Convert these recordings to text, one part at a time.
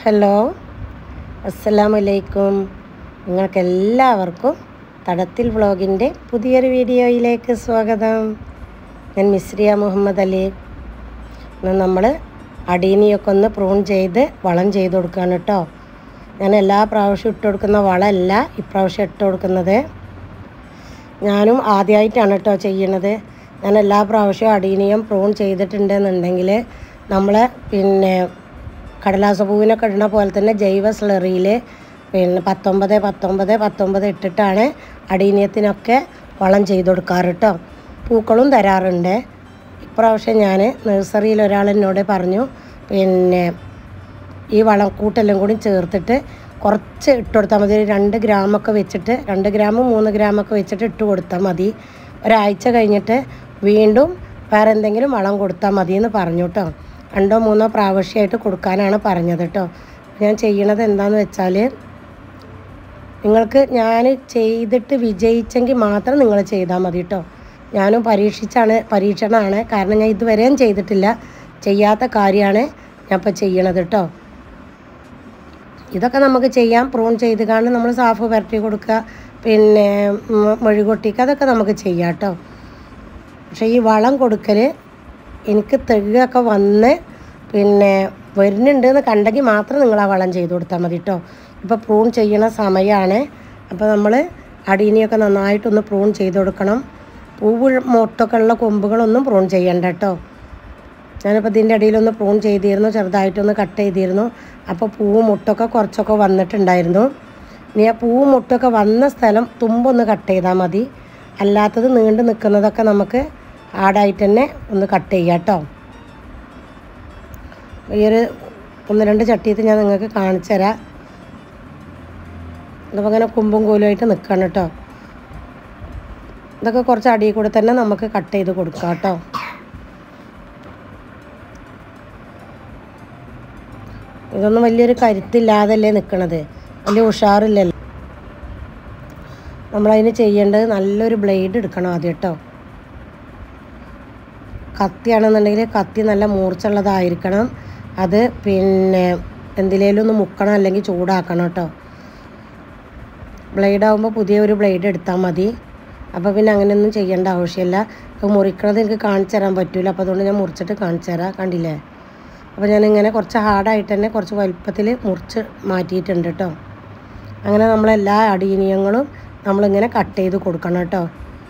hello അസ്സലാമു അലൈക്കും നിങ്ങൾക്കെല്ലാവർക്കും തടത്തിൽ വ്ളോഗിൻ്റെ പുതിയൊരു വീഡിയോയിലേക്ക് സ്വാഗതം ഞാൻ മിസ്രിയ മുഹമ്മദ് അലി ഇന്ന് നമ്മൾ അടീനിയൊക്കെ ഒന്ന് പ്രൂൺ ചെയ്ത് വളം ചെയ്ത് കൊടുക്കുകയാണ് കേട്ടോ ഞാൻ എല്ലാ പ്രാവശ്യവും ഇട്ട് കൊടുക്കുന്ന വളമല്ല ഇപ്രാവശ്യം ഇട്ട് കൊടുക്കുന്നത് ഞാനും ആദ്യമായിട്ടാണ് കേട്ടോ ചെയ്യണത് ഞാൻ എല്ലാ പ്രാവശ്യവും അടീനിയം പ്രൂൺ ചെയ്തിട്ടുണ്ടെന്നുണ്ടെങ്കിൽ നമ്മൾ പിന്നെ കടലാസ പൂവിനൊക്കെ ഇടുന്ന പോലെ തന്നെ ജൈവ സ്ലറിയിൽ പിന്നെ പത്തൊമ്പത് പത്തൊമ്പത് പത്തൊമ്പത് ഇട്ടിട്ടാണ് അടീനിയത്തിനൊക്കെ വളം ചെയ്ത് കൊടുക്കാറ് കേട്ടോ പൂക്കളും തരാറുണ്ട് ഇപ്രാവശ്യം ഞാൻ നഴ്സറിയിൽ ഒരാൾ എന്നോട് പറഞ്ഞു പിന്നെ ഈ വളം കൂട്ടെല്ലാം കൂടി ചേർത്തിട്ട് കുറച്ച് ഇട്ട് കൊടുത്താൽ മതി ഒരു രണ്ട് ഗ്രാമൊക്കെ വെച്ചിട്ട് രണ്ട് ഗ്രാമും മൂന്ന് ഗ്രാമൊക്കെ വെച്ചിട്ട് ഇട്ട് കൊടുത്താൽ മതി ഒരാഴ്ച കഴിഞ്ഞിട്ട് വീണ്ടും വേറെ എന്തെങ്കിലും വളം കൊടുത്താൽ മതി എന്ന് പറഞ്ഞു കേട്ടോ രണ്ടോ മൂന്നോ പ്രാവശ്യമായിട്ട് കൊടുക്കാനാണ് പറഞ്ഞത് കേട്ടോ ഞാൻ ചെയ്യണത് എന്താണെന്ന് വെച്ചാൽ നിങ്ങൾക്ക് ഞാൻ ചെയ്തിട്ട് വിജയിച്ചെങ്കിൽ മാത്രം നിങ്ങൾ ചെയ്താൽ മതി കേട്ടോ ഞാനും പരീക്ഷിച്ചാണ് പരീക്ഷണമാണ് കാരണം ഞാൻ ഇതുവരെയും ചെയ്തിട്ടില്ല ചെയ്യാത്ത കാര്യമാണ് ഞാൻ ഇപ്പോൾ ചെയ്യണത് കേട്ടോ ഇതൊക്കെ നമുക്ക് ചെയ്യാം പ്രൂൺ ചെയ്ത് കാണും നമ്മൾ സാഫ് പുരട്ടി കൊടുക്കുക പിന്നെ മ- മെഴുകൊട്ടിക്കുക അതൊക്കെ നമുക്ക് ചെയ്യാം കേട്ടോ പക്ഷേ ഈ വളം കൊടുക്കൽ എനിക്ക് തെങ്ങൊക്കെ വന്ന് പിന്നെ വരുന്നുണ്ട് എന്ന് കണ്ടെങ്കിൽ മാത്രം നിങ്ങൾ ആ വളം ചെയ്ത് കൊടുത്താൽ മതി കേട്ടോ ഇപ്പോൾ പ്രൂൺ ചെയ്യണ സമയമാണ് അപ്പോൾ നമ്മൾ അടീനിയൊക്കെ നന്നായിട്ടൊന്ന് പ്രൂൺ ചെയ്ത് കൊടുക്കണം പൂവ് മൊട്ടൊക്കെ ഉള്ള കൊമ്പുകളൊന്നും പ്രൂൺ ചെയ്യണ്ട കേട്ടോ ഞാനിപ്പോൾ ഇതിൻ്റെ ഇടയിലൊന്ന് പ്രൂൺ ചെയ്തിരുന്നു ചെറുതായിട്ടൊന്ന് കട്ട് ചെയ്തിരുന്നു അപ്പോൾ പൂവും മുട്ടൊക്കെ കുറച്ചൊക്കെ വന്നിട്ടുണ്ടായിരുന്നു ഇനി ആ പൂവും മുട്ടൊക്കെ വന്ന സ്ഥലം തുമ്പൊന്ന് കട്ട് ചെയ്താൽ മതി അല്ലാത്തത് നീണ്ടു നിൽക്കുന്നതൊക്കെ നമുക്ക് ആടായിട്ട് തന്നെ ഒന്ന് കട്ട് ചെയ്യാം കേട്ടോ ഈ ഒരു ഒന്ന് രണ്ട് ചട്ടിയത്ത് ഞാൻ നിങ്ങൾക്ക് കാണിച്ചു തരാം ഇതിപ്പോൾ ഇങ്ങനെ കുമ്പും കോലുമായിട്ട് നിൽക്കണം കേട്ടോ ഇതൊക്കെ കുറച്ച് അടിയിൽ കൂടെ തന്നെ നമുക്ക് കട്ട് ചെയ്ത് കൊടുക്കാം കേട്ടോ ഇതൊന്നും വലിയൊരു കരുത്തില്ലാതല്ലേ നിൽക്കണത് വലിയ ഉഷാറില്ലല്ലോ നമ്മളതിന് ചെയ്യേണ്ടത് നല്ലൊരു ബ്ലേഡ് എടുക്കണം ആദ്യം കേട്ടോ കത്തിയാണെന്നുണ്ടെങ്കിൽ കത്തി നല്ല മൂർച്ചുള്ളതായിരിക്കണം അത് പിന്നെ എന്തിലേലും ഒന്ന് മുക്കണം അല്ലെങ്കിൽ ചൂടാക്കണം കേട്ടോ ബ്ലേഡ് ആകുമ്പോൾ പുതിയ ഒരു ബ്ലേഡ് എടുത്താൽ മതി അപ്പോൾ പിന്നെ അങ്ങനെയൊന്നും ചെയ്യേണ്ട ആവശ്യമില്ല അത് മുറിക്കണത് എനിക്ക് കാണിച്ചു തരാൻ പറ്റില്ല അപ്പോൾ അതുകൊണ്ട് ഞാൻ മുറിച്ചിട്ട് കാണിച്ചു തരാം കണ്ടില്ലേ അപ്പോൾ ഞാനിങ്ങനെ കുറച്ച് ഹാർഡായിട്ട് തന്നെ കുറച്ച് വലുപ്പത്തിൽ മുറിച്ച് മാറ്റിയിട്ടുണ്ട് കേട്ടോ അങ്ങനെ നമ്മളെല്ലാ അടീനിയങ്ങളും നമ്മളിങ്ങനെ കട്ട് ചെയ്ത് കൊടുക്കണം കേട്ടോ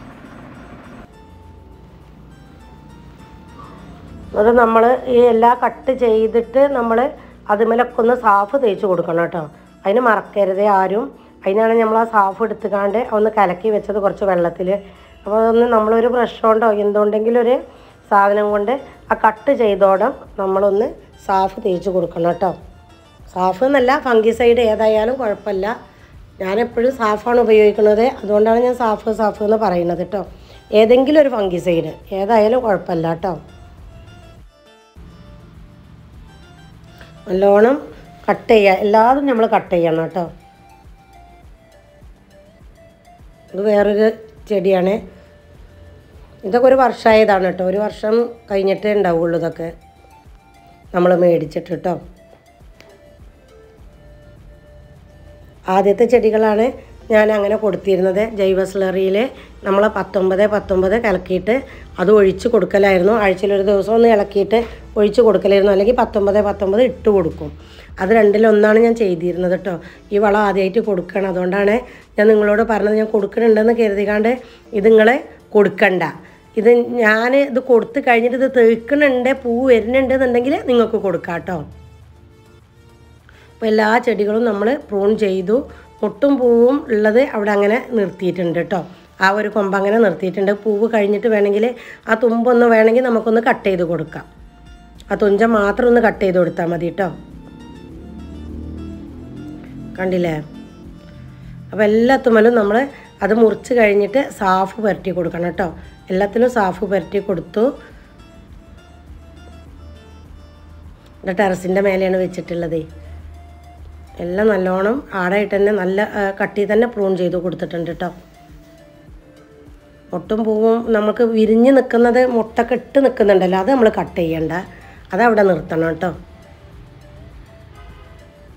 അത് നമ്മൾ ഈ എല്ലാ കട്ട് ചെയ്തിട്ട് നമ്മൾ അതുമേലൊക്കെ ഒന്ന് സാഫ് തേച്ച് കൊടുക്കണം കേട്ടോ അതിന് മറക്കരുതേ ആരും അതിനാണ് നമ്മൾ ആ സാഫ് എടുത്തുകാണ്ട് ഒന്ന് കലക്കി വെച്ചത് കുറച്ച് വെള്ളത്തിൽ അപ്പോൾ അതൊന്ന് നമ്മളൊരു ബ്രഷ് കൊണ്ടോ എന്തുകൊണ്ടെങ്കിലും ഒരു സാധനം കൊണ്ട് ആ കട്ട് ചെയ്തോടം നമ്മളൊന്ന് സാഫ് തേച്ച് കൊടുക്കണം കേട്ടോ സാഫ് എന്നല്ല ഫംഗിസൈഡ് ഏതായാലും കുഴപ്പമില്ല ഞാനെപ്പോഴും സാഫാണ് ഉപയോഗിക്കുന്നത് അതുകൊണ്ടാണ് ഞാൻ സാഫ് സാഫ് എന്ന് പറയുന്നത് കേട്ടോ ഏതെങ്കിലും ഒരു ഫംഗിസൈഡ് ഏതായാലും കുഴപ്പമില്ല കേട്ടോ നല്ലോണം കട്ട് ചെയ്യുക എല്ലാതും നമ്മൾ കട്ട് ചെയ്യണം കേട്ടോ ഇത് വേറൊരു ചെടിയാണ് ഇതൊക്കെ ഒരു വർഷമായതാണ് കേട്ടോ ഒരു വർഷം കഴിഞ്ഞിട്ടേ ഉണ്ടാവുള്ളൂ ഇതൊക്കെ നമ്മൾ മേടിച്ചിട്ട് കേട്ടോ ആദ്യത്തെ ചെടികളാണ് ഞാൻ അങ്ങനെ കൊടുത്തിരുന്നത് ജൈവ സ്ലറിയിൽ നമ്മൾ പത്തൊമ്പത് പത്തൊമ്പത് കലക്കിയിട്ട് അത് ഒഴിച്ച് കൊടുക്കലായിരുന്നു ആഴ്ചയിലൊരു ദിവസം ഒന്ന് ഇളക്കിയിട്ട് ഒഴിച്ച് കൊടുക്കലായിരുന്നു അല്ലെങ്കിൽ പത്തൊമ്പത് പത്തൊമ്പത് ഇട്ട് കൊടുക്കും അത് രണ്ടിലൊന്നാണ് ഞാൻ ചെയ്തിരുന്നത് കേട്ടോ ഈ വളം ആദ്യമായിട്ട് കൊടുക്കണം അതുകൊണ്ടാണ് ഞാൻ നിങ്ങളോട് പറഞ്ഞത് ഞാൻ കൊടുക്കുന്നുണ്ടെന്ന് കരുതിക്കാണ്ട് ഇത് നിങ്ങൾ കൊടുക്കണ്ട ഇത് ഞാൻ ഇത് കൊടുത്ത് കഴിഞ്ഞിട്ട് ഇത് തേക്കുന്നുണ്ട് പൂ വരുന്നുണ്ട് എന്നുണ്ടെങ്കിൽ നിങ്ങൾക്ക് കൊടുക്കാം കേട്ടോ അപ്പോൾ എല്ലാ ചെടികളും നമ്മൾ പ്രൂൺ ചെയ്തു മുട്ടും പൂവും ഉള്ളത് അവിടെ അങ്ങനെ നിർത്തിയിട്ടുണ്ട് കേട്ടോ ആ ഒരു കൊമ്പ് അങ്ങനെ നിർത്തിയിട്ടുണ്ട് പൂവ് കഴിഞ്ഞിട്ട് വേണമെങ്കിൽ ആ തുമ്പൊന്ന് വേണമെങ്കിൽ നമുക്കൊന്ന് കട്ട് ചെയ്ത് കൊടുക്കാം ആ തുഞ്ചം മാത്രം ഒന്ന് കട്ട് ചെയ്ത് കൊടുത്താൽ മതി കേട്ടോ കണ്ടില്ലേ അപ്പോൾ എല്ലാത്തുമ്മലും നമ്മൾ അത് മുറിച്ച് കഴിഞ്ഞിട്ട് സാഫ് പുരട്ടി കൊടുക്കണം കേട്ടോ എല്ലാത്തിലും സാഫ് പുരട്ടി കൊടുത്തു എൻ്റെ ടെറസിൻ്റെ മേലെയാണ് വെച്ചിട്ടുള്ളത് എല്ലാം നല്ലോണം ആടായിട്ട് തന്നെ നല്ല ആ, കട്ടി തന്നെ പ്രൂൺ ചെയ്ത് കൊടുത്തിട്ടുണ്ട് കേട്ടോ മുട്ടും പൂവും നമുക്ക് വിരിഞ്ഞ് നിൽക്കുന്നത് മുട്ടൊക്കെ ഇട്ട് നിൽക്കുന്നുണ്ടല്ലോ അത് നമ്മൾ കട്ട് ചെയ്യണ്ട അതവിടെ നിർത്തണം കേട്ടോ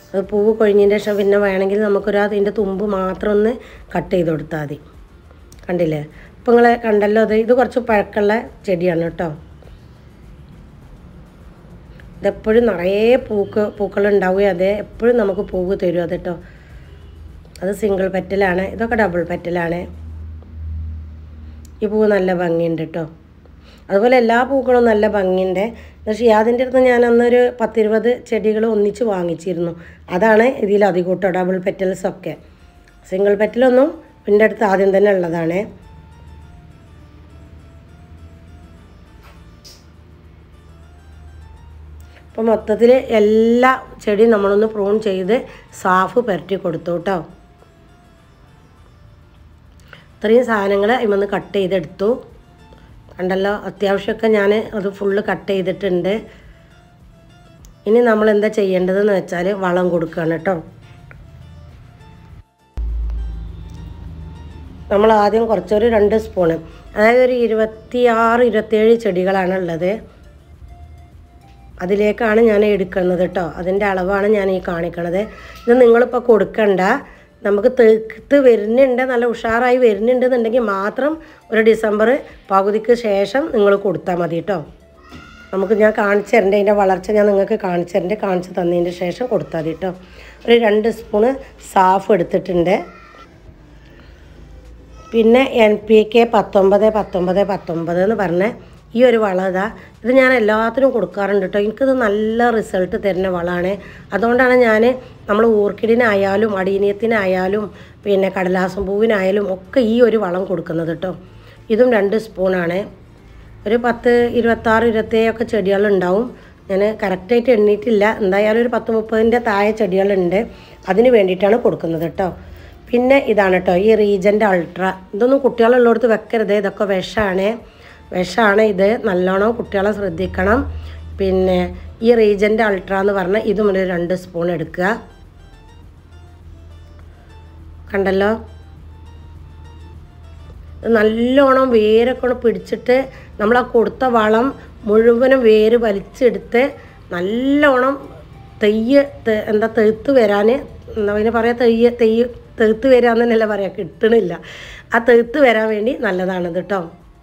അത് പൂവ് കൊഴിഞ്ഞതിന് ശേഷം പിന്നെ വേണമെങ്കിൽ നമുക്കൊരു അതിൻ്റെ തുമ്പ് മാത്രം ഒന്ന് കട്ട് ചെയ്ത് കൊടുത്താൽ മതി കണ്ടില്ലേ ഇപ്പം നിങ്ങൾ കണ്ടല്ലോ അത് ഇത് കുറച്ച് പഴക്കമുള്ള ചെടിയാണ് കേട്ടോ ഇതെപ്പോഴും നിറയെ പൂക്ക് പൂക്കളുണ്ടാവുകയും അതേ എപ്പോഴും നമുക്ക് പൂവ് തരും അത് കേട്ടോ അത് സിംഗിൾ പെറ്റലാണ് ഇതൊക്കെ ഡബിൾ പെറ്റലാണ് ഈ പൂവ് നല്ല ഭംഗിയുണ്ട് കേട്ടോ അതുപോലെ എല്ലാ പൂക്കളും നല്ല ഭംഗിയുണ്ട് പക്ഷേ യാതിൻ്റെ അടുത്ത് ഞാൻ അന്നൊരു പത്തിരുപത് ചെടികൾ ഒന്നിച്ച് വാങ്ങിച്ചിരുന്നു അതാണ് ഇതിലധികം കേട്ടോ ഡബിൾ പെറ്റൽസ് ഒക്കെ സിംഗിൾ പെറ്റലൊന്നും എൻ്റെ അടുത്ത് ആദ്യം തന്നെ ഉള്ളതാണ് അപ്പോൾ മൊത്തത്തിൽ എല്ലാ ചെടിയും നമ്മളൊന്ന് പ്രൂൺ ചെയ്ത് സാഫ് പുരട്ടി കൊടുത്തു കേട്ടോ ഇത്രയും സാധനങ്ങൾ ഇവന്ന് കട്ട് ചെയ്തെടുത്തു കണ്ടല്ലോ അത്യാവശ്യമൊക്കെ ഞാൻ അത് ഫുള്ള് കട്ട് ചെയ്തിട്ടുണ്ട് ഇനി നമ്മൾ എന്താ ചെയ്യേണ്ടതെന്ന് വെച്ചാൽ വളം കൊടുക്കുകയാണ് കേട്ടോ നമ്മൾ ആദ്യം കുറച്ചൊരു രണ്ട് സ്പൂണ് അതായത് ഒരു ഇരുപത്തിയാറ് ഇരുപത്തേഴ് ചെടികളാണ് ഉള്ളത് അതിലേക്കാണ് ഞാൻ എടുക്കുന്നത് കേട്ടോ അതിൻ്റെ അളവാണ് ഞാൻ ഈ കാണിക്കണത് ഇത് നിങ്ങളിപ്പോൾ കൊടുക്കണ്ട നമുക്ക് തെക്ക് വരുന്നുണ്ട് നല്ല ഉഷാറായി വരുന്നുണ്ടെന്നുണ്ടെങ്കിൽ മാത്രം ഒരു ഡിസംബർ പകുതിക്ക് ശേഷം നിങ്ങൾ കൊടുത്താൽ മതി കേട്ടോ നമുക്ക് ഞാൻ കാണിച്ചു തരേണ്ട അതിൻ്റെ വളർച്ച ഞാൻ നിങ്ങൾക്ക് കാണിച്ചു തരേണ്ട കാണിച്ചു തന്നതിൻ്റെ ശേഷം കൊടുത്താൽ മതി കേട്ടോ ഒരു രണ്ട് സ്പൂണ് സാഫ് എടുത്തിട്ടുണ്ട് പിന്നെ എൻ പി കെ പത്തൊമ്പത് പത്തൊമ്പത് പത്തൊമ്പത് എന്ന് പറഞ്ഞ ഈ ഒരു വളം ഇതാ ഇത് ഞാൻ എല്ലാത്തിനും കൊടുക്കാറുണ്ട് കേട്ടോ എനിക്കിത് നല്ല റിസൾട്ട് തരുന്ന വളമാണ് അതുകൊണ്ടാണ് ഞാൻ നമ്മൾ ഓർക്കിഡിനായാലും അടീനിയത്തിനായാലും പിന്നെ കടലാസം പൂവിനായാലും ഒക്കെ ഈ ഒരു വളം കൊടുക്കുന്നത് കേട്ടോ ഇതും രണ്ട് സ്പൂണാണ് ഒരു പത്ത് ഇരുപത്താറ് ഇരുപത്തേഴൊക്കെ ചെടികളുണ്ടാവും ഞാൻ കറക്റ്റായിട്ട് എണ്ണീട്ടില്ല എന്തായാലും ഒരു പത്ത് മുപ്പതിൻ്റെ താഴെ ചെടികളുണ്ട് അതിന് വേണ്ടിയിട്ടാണ് കൊടുക്കുന്നത് കേട്ടോ പിന്നെ ഇതാണ് കേട്ടോ ഈ റീജൻ്റ് അൾട്ര ഇതൊന്നും കുട്ടികളുള്ളടത്ത് വെക്കരുത് ഇതൊക്കെ വിഷമാണ് വിഷമാണ് ഇത് നല്ലോണം കുട്ടികളെ ശ്രദ്ധിക്കണം പിന്നെ ഈ റീജൻ്റ് അൾട്ര എന്ന് പറഞ്ഞാൽ ഇതും ഒരു രണ്ട് സ്പൂൺ എടുക്കുക കണ്ടല്ലോ ഇത് നല്ലോണം വേരൊക്കെ ഒന്ന് പിടിച്ചിട്ട് നമ്മൾ ആ കൊടുത്ത വളം മുഴുവനും വേര് വലിച്ചെടുത്ത് നല്ലോണം തെയ്യ് തെ- എന്താ തെഴുത്ത് വരാൻ എന്താ അതിന് പറയാ തെയ്യ് തെയ്യ് തെഴുത്ത് വരാമെന്നല്ല പറയാം കിട്ടണില്ല ആ തെഴുത്ത് വരാൻ വേണ്ടി നല്ലതാണിത് കേട്ടോ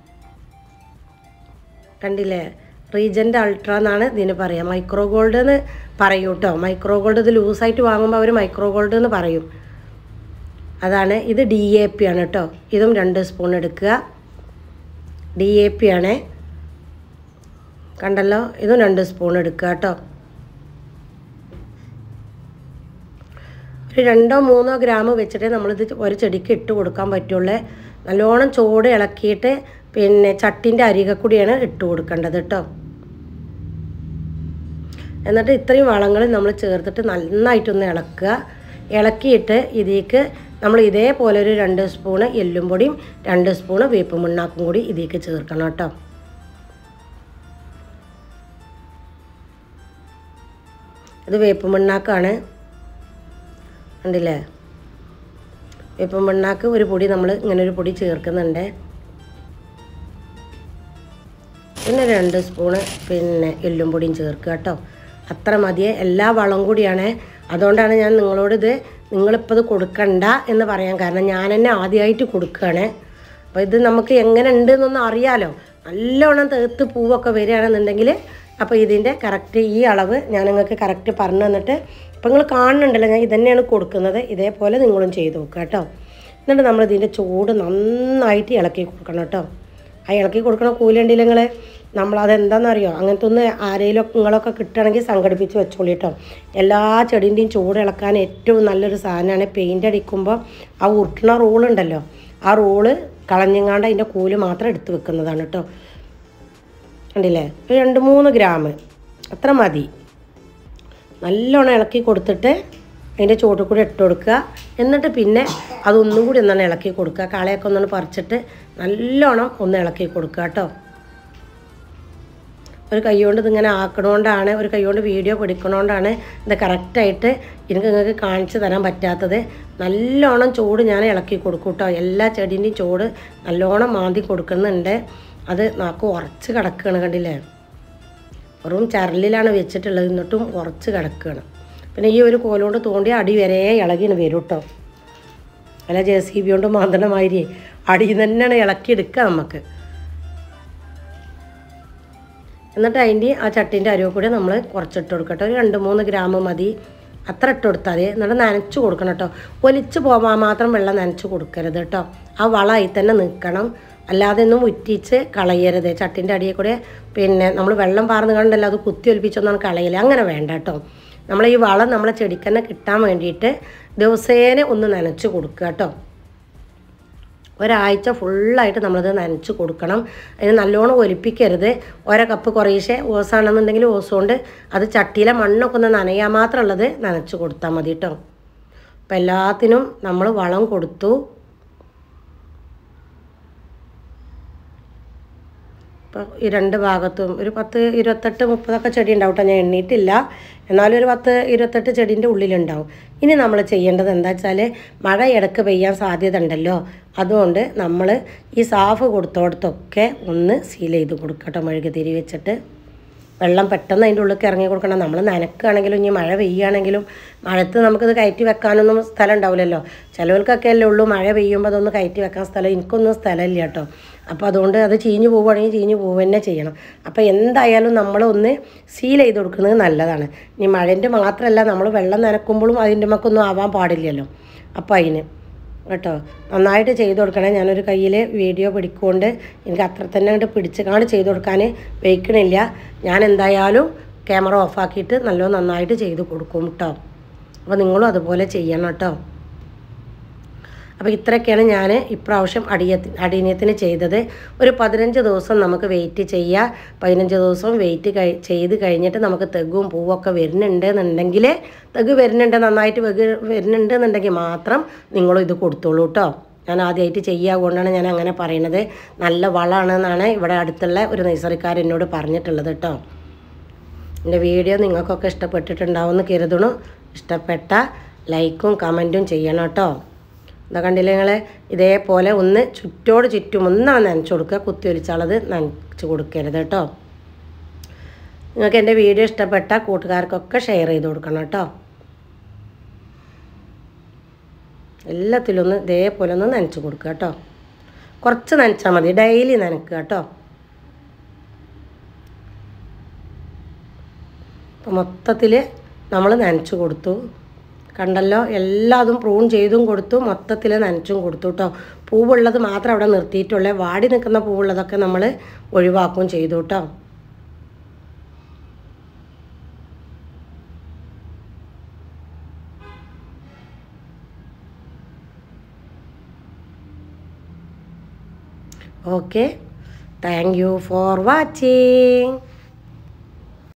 കണ്ടില്ലേ റീജൻ്റ് അൾട്ര എന്നാണ് ഇതിന് പറയുക മൈക്രോ ഗോൾഡ് എന്ന് പറയും കേട്ടോ മൈക്രോ ഗോൾഡ് ഇത് ലൂസായിട്ട് വാങ്ങുമ്പോൾ അവർ മൈക്രോ ഗോൾഡ് എന്ന് പറയും അതാണ് ഇത് ഡി എ പി ആണ് കേട്ടോ ഇതും രണ്ട് സ്പൂൺ എടുക്കുക ഡി എ പി ആണ് കണ്ടല്ലോ ഇതും രണ്ട് സ്പൂൺ എടുക്കുക കേട്ടോ ഒരു രണ്ടോ മൂന്നോ ഗ്രാം വെച്ചിട്ടേ നമ്മളിത് ഒരു ചെടിക്ക് ഇട്ട് കൊടുക്കാൻ പറ്റുള്ളൂ നല്ലോണം ചോട് ഇളക്കിയിട്ട് പിന്നെ ചട്ടിൻ്റെ അരികെ കൂടിയാണ് ഇട്ട് കൊടുക്കേണ്ടത് കേട്ടോ എന്നിട്ട് ഇത്രയും വളങ്ങൾ നമ്മൾ ചേർത്തിട്ട് നന്നായിട്ടൊന്ന് ഇളക്കുക ഇളക്കിയിട്ട് ഇതിലേക്ക് നമ്മൾ ഇതേപോലെ ഒരു രണ്ട് സ്പൂണ് എല്ലും പൊടിയും രണ്ട് സ്പൂണ് വേപ്പ് മുണ്ണാക്കും കൂടി ഇതിലേക്ക് ചേർക്കണം കേട്ടോ ഇത് വേപ്പ് മണ്ണാക്കാണ് കണ്ടില്ലേ വേപ്പ് മണ്ണാക്ക് ഒരു പൊടി നമ്മൾ ഇങ്ങനെ ഒരു പൊടി ചേർക്കുന്നുണ്ട് പിന്നെ രണ്ട് സ്പൂണ് പിന്നെ എല്ലും പൊടിയും ചേർക്കുക കേട്ടോ അത്ര മതിയെ എല്ലാ വളം കൂടിയാണ് അതുകൊണ്ടാണ് ഞാൻ നിങ്ങളോട് ഇത് നിങ്ങളിപ്പോൾ ഇത് കൊടുക്കണ്ട എന്ന് പറയാൻ കാരണം ഞാൻ തന്നെ ആദ്യമായിട്ട് കൊടുക്കുകയാണ് അപ്പോൾ ഇത് നമുക്ക് എങ്ങനെ ഉണ്ട് എന്നൊന്നും അറിയാലോ നല്ലോണം തേത്ത് പൂവൊക്കെ വരികയാണെന്നുണ്ടെങ്കിൽ അപ്പോൾ ഇതിൻ്റെ കറക്റ്റ് ഈ അളവ് ഞാൻ നിങ്ങൾക്ക് കറക്റ്റ് പറഞ്ഞു തന്നിട്ട് ഇപ്പോൾ നിങ്ങൾ കാണുന്നുണ്ടല്ലോ ഞാൻ ഇതന്നെയാണ് കൊടുക്കുന്നത് ഇതേപോലെ നിങ്ങളും ചെയ്ത് നോക്കുക കേട്ടോ എന്നിട്ട് നമ്മൾ ഇതിൻ്റെ ചൂട് നന്നായിട്ട് ഇളക്കി കൊടുക്കണം കേട്ടോ ആ ഇളക്കി കൊടുക്കണ കൂലുണ്ടില്ല നിങ്ങൾ നമ്മളതെന്താണെന്നറിയോ അങ്ങനത്തെ ഒന്ന് ആരെങ്കിലും നിങ്ങളൊക്കെ കിട്ടുകയാണെങ്കിൽ സംഘടിപ്പിച്ച് വെച്ചോളി കേട്ടോ എല്ലാ ചെടീൻ്റെയും ചൂട് ഇളക്കാൻ ഏറ്റവും നല്ലൊരു സാധനമാണ് പെയിൻ്റ് അടിക്കുമ്പോൾ ആ ഉരുട്ടണ റോളുണ്ടല്ലോ ആ റോള് കളഞ്ഞങ്ങാണ്ട് അതിൻ്റെ കൂല് മാത്രം എടുത്ത് വെക്കുന്നതാണ് കേട്ടോ കണ്ടില്ലേ ഒരു രണ്ട് മൂന്ന് ഗ്രാം അത്ര മതി നല്ലോണം ഇളക്കി കൊടുത്തിട്ട് അതിൻ്റെ ചോട്ടിൽ കൂടി ഇട്ട് കൊടുക്കുക എന്നിട്ട് പിന്നെ അതൊന്നും കൂടി ഒന്നാണ് ഇളക്കി കൊടുക്കുക കളയൊക്കെ ഒന്നാണ് പറിച്ചിട്ട് നല്ലോണം ഒന്ന് ഇളക്കി കൊടുക്കുക കേട്ടോ ഒരു കൈകൊണ്ട് ഇതിങ്ങനെ ആക്കണോണ്ടാണ് ഒരു കൈകൊണ്ട് വീഡിയോ പിടിക്കണോണ്ടാണ് ഇത് കറക്റ്റായിട്ട് എനിക്ക് നിങ്ങൾക്ക് കാണിച്ചു തരാൻ പറ്റാത്തത് നല്ലോണം ചൂട് ഞാൻ ഇളക്കി കൊടുക്കും കേട്ടോ എല്ലാ ചെടീൻ്റെയും ചൂട് നല്ലോണം മാന്തി കൊടുക്കുന്നുണ്ട് അത് നാക്ക് ഉറച്ച് കിടക്കുകയാണ് കണ്ടില്ലേ വെറും ചരലിലാണ് വെച്ചിട്ടുള്ളത് എന്നിട്ടും ഉറച്ച് കിടക്കുകയാണ് പിന്നെ ഈ ഒരു കോലുകൊണ്ട് തോണ്ടി അടി വരെ ഇളകിന് വരും കേട്ടോ അല്ല ജെ സി ബി കൊണ്ട് മാന്തണ മാതിരി അടിയിൽ നിന്ന് തന്നെയാണ് ഇളക്കിയെടുക്കുക നമുക്ക് എന്നിട്ട് അതിൻ്റെ ആ ചട്ടീൻ്റെ അരുവ് കൂടി നമ്മൾ കുറച്ചിട്ട് കൊടുക്കട്ടെ ഒരു രണ്ട് മൂന്ന് ഗ്രാം മതി അത്ര ഇട്ട് കൊടുത്താൽ മതി എന്നിട്ട് നനച്ച് കൊടുക്കണം കേട്ടോ ഒലിച്ച് പോകാൻ മാത്രം വെള്ളം നനച്ച് കൊടുക്കരുത് കേട്ടോ ആ വളം അതിൽ തന്നെ നിൽക്കണം അല്ലാതെ ഒന്നും ഉറ്റിച്ച് കളയരുത് ചട്ടിൻ്റെ അടിയിൽ കൂടെ പിന്നെ നമ്മൾ വെള്ളം പാർന്ന് കണ്ടല്ലോ അത് കുത്തി ഒലിപ്പിച്ചൊന്നും കളയില്ല അങ്ങനെ വേണ്ട കേട്ടോ നമ്മൾ ഈ വളം നമ്മളെ ചെടിക്ക് തന്നെ കിട്ടാൻ വേണ്ടിയിട്ട് ദിവസേന ഒന്ന് നനച്ച് കൊടുക്കുക കേട്ടോ ഒരാഴ്ച ഫുള്ളായിട്ട് നമ്മളത് നനച്ച് കൊടുക്കണം അതിന് നല്ലോണം ഒലിപ്പിക്കരുത് ഓരോ കപ്പ് കുറേശ്ശെ ഓസാണെന്നുണ്ടെങ്കിൽ ഓസ് കൊണ്ട് അത് ചട്ടിയിലെ മണ്ണൊക്കെ ഒന്ന് നനയാൻ മാത്രമുള്ളത് നനച്ച് കൊടുത്താൽ മതി കേട്ടോ അപ്പം എല്ലാത്തിനും നമ്മൾ വളം കൊടുത്തു ഇപ്പോൾ ഈ രണ്ട് ഭാഗത്തും ഒരു പത്ത് ഇരുപത്തെട്ട് മുപ്പതൊക്കെ ചെടി ഉണ്ടാവും കേട്ടോ ഞാൻ എണ്ണിയിട്ടില്ല എന്നാലും ഒരു പത്ത് ഇരുപത്തെട്ട് ചെടീൻ്റെ ഉള്ളിലുണ്ടാവും ഇനി നമ്മൾ ചെയ്യേണ്ടത് എന്താ വെച്ചാൽ മഴ ഇടയ്ക്ക് പെയ്യാൻ സാധ്യത ഉണ്ടല്ലോ അതുകൊണ്ട് നമ്മൾ ഈ സാഫ് കൊടുത്തോടത്തൊക്കെ ഒന്ന് സീൽ ചെയ്ത് കൊടുക്കട്ടോ മെഴുകുതിരി വെച്ചിട്ട് വെള്ളം പെട്ടെന്ന് അതിൻ്റെ ഉള്ളിലേക്ക് ഇറങ്ങി കൊടുക്കണം നമ്മൾ നനക്കുകയാണെങ്കിലും ഇനി മഴ പെയ്യുകയാണെങ്കിലും മഴത്ത് നമുക്കിത് കയറ്റി വെക്കാനൊന്നും സ്ഥലം ഉണ്ടാവില്ലല്ലോ ചിലവർക്കൊക്കെ അല്ലേ ഉള്ളൂ മഴ പെയ്യുമ്പോൾ അതൊന്ന് കയറ്റി വെക്കാൻ സ്ഥലം എനിക്കൊന്നും സ്ഥലമില്ല കേട്ടോ അപ്പോൾ അതുകൊണ്ട് അത് ചീഞ്ഞു പോവുകയാണെങ്കിൽ ചീഞ്ഞു പോവുക തന്നെ ചെയ്യണം അപ്പോൾ എന്തായാലും നമ്മൾ ഒന്ന് സീൽ ചെയ്ത് കൊടുക്കുന്നത് നല്ലതാണ് ഇനി മഴൻ്റെ മാത്രമല്ല നമ്മൾ വെള്ളം നനക്കുമ്പോഴും അതിൻ്റെ മക്കൊന്നും ആവാൻ പാടില്ലല്ലോ അപ്പോൾ അതിന് കേട്ടോ നന്നായിട്ട് ചെയ്ത് കൊടുക്കണേ ഞാനൊരു കയ്യിൽ വീഡിയോ പിടിക്കൊണ്ട് എനിക്ക് അത്ര തന്നെ അങ്ങോട്ട് പിടിച്ച് കാണി ചെയ്ത് കൊടുക്കാൻ വയ്ക്കണില്ല ഞാൻ എന്തായാലും ക്യാമറ ഓഫാക്കിയിട്ട് നല്ല നന്നായിട്ട് ചെയ്ത് കൊടുക്കും കേട്ടോ അപ്പോൾ നിങ്ങളും അതുപോലെ ചെയ്യണം കേട്ടോ അപ്പോൾ ഇത്രയൊക്കെയാണ് ഞാൻ ഇപ്രാവശ്യം അടിയത്തി അടിയനത്തിന് ചെയ്തത് ഒരു പതിനഞ്ച് ദിവസം നമുക്ക് വെയിറ്റ് ചെയ്യുക പതിനഞ്ച് ദിവസം വെയിറ്റ് കഴി ചെയ്ത് കഴിഞ്ഞിട്ട് നമുക്ക് തെഗും പൂവൊക്കെ വരുന്നുണ്ട് എന്നുണ്ടെങ്കിൽ തെഗ് വരുന്നുണ്ട് നന്നായിട്ട് വെഗ് വരുന്നുണ്ട് എന്നുണ്ടെങ്കിൽ മാത്രം നിങ്ങളും ഇത് കൊടുത്തോളൂ കേട്ടോ ഞാൻ ആദ്യമായിട്ട് ചെയ്യുക കൊണ്ടാണ് ഞാൻ അങ്ങനെ പറയുന്നത് നല്ല വളമാണെന്നാണ് ഇവിടെ അടുത്തുള്ള ഒരു നഴ്സറിക്കാരൻ എന്നോട് പറഞ്ഞിട്ടുള്ളത് കേട്ടോ എൻ്റെ വീഡിയോ നിങ്ങൾക്കൊക്കെ ഇഷ്ടപ്പെട്ടിട്ടുണ്ടാവുമെന്ന് കരുതണു ഇഷ്ടപ്പെട്ട ലൈക്കും കമൻറ്റും ചെയ്യണം കേട്ടോ എന്താ കണ്ടില്ലേ നിങ്ങൾ ഇതേപോലെ ഒന്ന് ചുറ്റോട് ചുറ്റും ഒന്നാണ് നനച്ച് കൊടുക്കുക കുത്തി ഒലിച്ചാളത് നനച്ച് കൊടുക്കരുത് കേട്ടോ നിങ്ങൾക്ക് എൻ്റെ വീഡിയോ ഇഷ്ടപ്പെട്ട കൂട്ടുകാർക്കൊക്കെ ഷെയർ ചെയ്ത് കൊടുക്കണം കേട്ടോ എല്ലാത്തിലും ഒന്ന് ഇതേപോലെ ഒന്ന് നനച്ച് കൊടുക്കുക കേട്ടോ കുറച്ച് നനച്ചാൽ മതി ഡെയിലി നനക്കുക കേട്ടോ അപ്പോൾ മൊത്തത്തിൽ നമ്മൾ നനച്ച് കൊടുത്തു കണ്ടല്ലോ എല്ലാതും പ്രൂൺ ചെയ്തും കൊടുത്തു മൊത്തത്തിൽ നനച്ചും കൊടുത്തു കേട്ടോ പൂവുള്ളത് മാത്രം അവിടെ നിർത്തിയിട്ടുള്ളേ വാടി നിൽക്കുന്ന പൂവുള്ളതൊക്കെ നമ്മൾ ഒഴിവാക്കുകയും ചെയ്തു കേട്ടോ okay thank you for watching